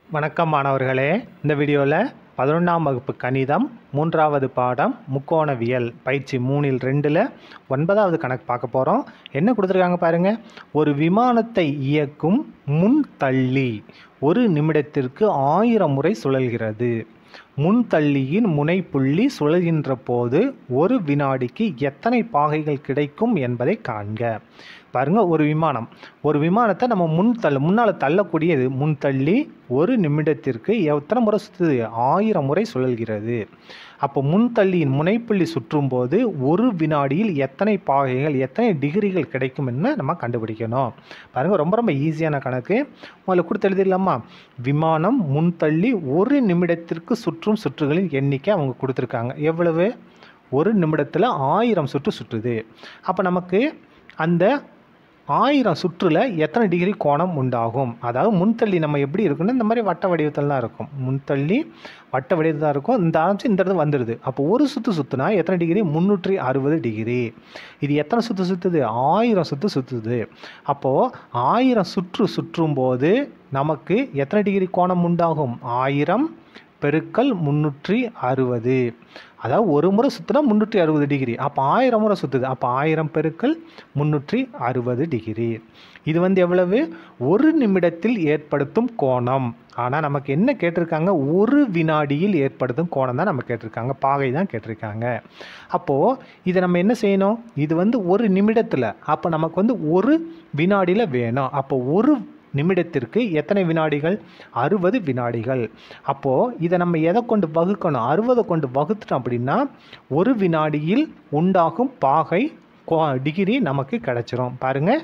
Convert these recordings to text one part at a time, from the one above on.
வணக்கம் மாணவர்களே இந்த வீடியோவில் பதினொன்றாம் வகுப்பு கணிதம் மூன்றாவது பாடம் முக்கோணவியல் பயிற்சி மூணில் ரெண்டில் ஒன்பதாவது கணக்கு பார்க்க போகிறோம் என்ன கொடுத்துருக்காங்க பாருங்கள் ஒரு விமானத்தை இயக்கும் முன் தள்ளி ஒரு நிமிடத்திற்கு ஆயிரம் முறை சுழல்கிறது முன்தள்ளியின் முனைப்புள்ளி சுழல்கின்ற போது ஒரு வினாடிக்கு எத்தனை பாகைகள் கிடைக்கும் என்பதை காண்க பாருங்க ஒரு விமானம் ஒரு விமானத்தை நம்ம முன் தள்ள முன்னால் தள்ளக்கூடியது முன்தள்ளி ஒரு நிமிடத்திற்கு எத்தனை முறை சுற்றுது ஆயிரம் முறை சுழல்கிறது அப்போ முன்தள்ளியின் முனைப்புள்ளி சுற்றும் போது ஒரு வினாடியில் எத்தனை பாகைகள் எத்தனை டிகிரிகள் கிடைக்கும்னு நம்ம கண்டுபிடிக்கணும் பாருங்கள் ரொம்ப ரொம்ப ஈஸியான கணக்கு முதல்ல கொடுத்து எழுதிடலாமா விமானம் முன்தள்ளி ஒரு நிமிடத்திற்கு சுற்றும் சுற்றுகளின் எண்ணிக்கை அவங்க கொடுத்துருக்காங்க எவ்வளவு ஒரு நிமிடத்தில் ஆயிரம் சுற்று சுற்றுது அப்போ நமக்கு அந்த ஆயிரம் சுற்றில் எத்தனை டிகிரி கோணம் உண்டாகும் அதாவது முன்தள்ளி நம்ம எப்படி இருக்குன்னா இந்த மாதிரி வட்ட வடிவத்தில் தான் இருக்கும் முன்தள்ளி வட்ட வடிவத்தில் தான் இருக்கும் இந்த ஆரம்பிச்சு இந்த இடத்துல வந்துடுது அப்போ ஒரு சுற்று சுற்றுனா எத்தனை டிகிரி முந்நூற்றி அறுபது டிகிரி இது எத்தனை சுற்று சுற்றுது ஆயிரம் சுற்று சுற்றுது அப்போது ஆயிரம் சுற்று சுற்றும் போது நமக்கு எத்தனை டிகிரி கோணம் உண்டாகும் ஆயிரம் பெருக்கல் முந்நூற்றி அறுபது அதாவது ஒரு முறை சுற்றினா முந்நூற்றி அறுபது டிகிரி அப்போ ஆயிரம் முறை சுற்றுது அப்போ ஆயிரம் பெருக்கல் முந்நூற்றி அறுபது டிகிரி இது வந்து எவ்வளவு ஒரு நிமிடத்தில் ஏற்படுத்தும் கோணம் ஆனால் நமக்கு என்ன கேட்டிருக்காங்க ஒரு வினாடியில் ஏற்படுத்தும் கோணம் தான் நம்ம கேட்டிருக்காங்க பாகை தான் கேட்டிருக்காங்க அப்போது இதை நம்ம என்ன செய்யணும் இது வந்து ஒரு நிமிடத்தில் அப்போ நமக்கு வந்து ஒரு வினாடியில் வேணும் அப்போ ஒரு நிமிடத்திற்கு எத்தனை வினாடிகள் அறுபது வினாடிகள் அப்போது இதை நம்ம எதை கொண்டு வகுக்கணும் அறுபதை கொண்டு வகுத்துட்டோம் அப்படின்னா ஒரு வினாடியில் உண்டாகும் பாகை டிகிரி நமக்கு கிடைச்சிரும் பாருங்கள்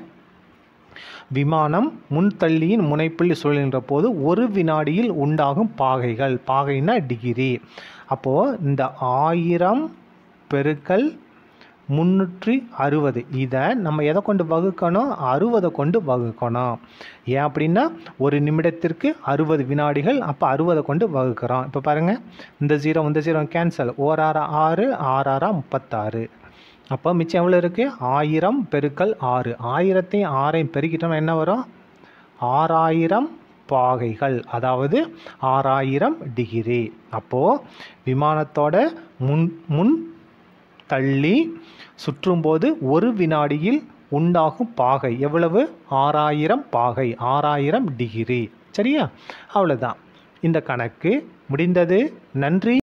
விமானம் முன்தள்ளியின் முனைப்புள்ளி சுழல்கின்ற போது ஒரு வினாடியில் உண்டாகும் பாகைகள் பாகைனா டிகிரி அப்போது இந்த ஆயிரம் பெருக்கல் முந்நூற்றி அறுபது இதை நம்ம எதை கொண்டு வகுக்கணும் அறுபதை கொண்டு வகுக்கணும் ஏன் அப்படின்னா ஒரு நிமிடத்திற்கு அறுபது வினாடிகள் அப்போ அறுபதை கொண்டு வகுக்கிறோம் இப்போ பாருங்கள் இந்த ஜீரோ இந்த ஜீரோ கேன்சல் ஓராறு ஆறு ஆறாரா முப்பத்தாறு அப்போ மிச்சம் எவ்வளோ இருக்குது ஆயிரம் பெருக்கல் ஆறு ஆயிரத்தையும் ஆறையும் பெருக்கிட்டோம்னா என்ன வரும் ஆறாயிரம் பாகைகள் அதாவது ஆறாயிரம் டிகிரி அப்போது விமானத்தோட முன் முன் தள்ளி சுற்றும்போது ஒரு வினாடியில் உண்டாகும் பாகை எவ்வளவு ஆறாயிரம் பாகை ஆறாயிரம் டிகிரி சரியா அவ்வளோதான் இந்த கணக்கு முடிந்தது நன்றி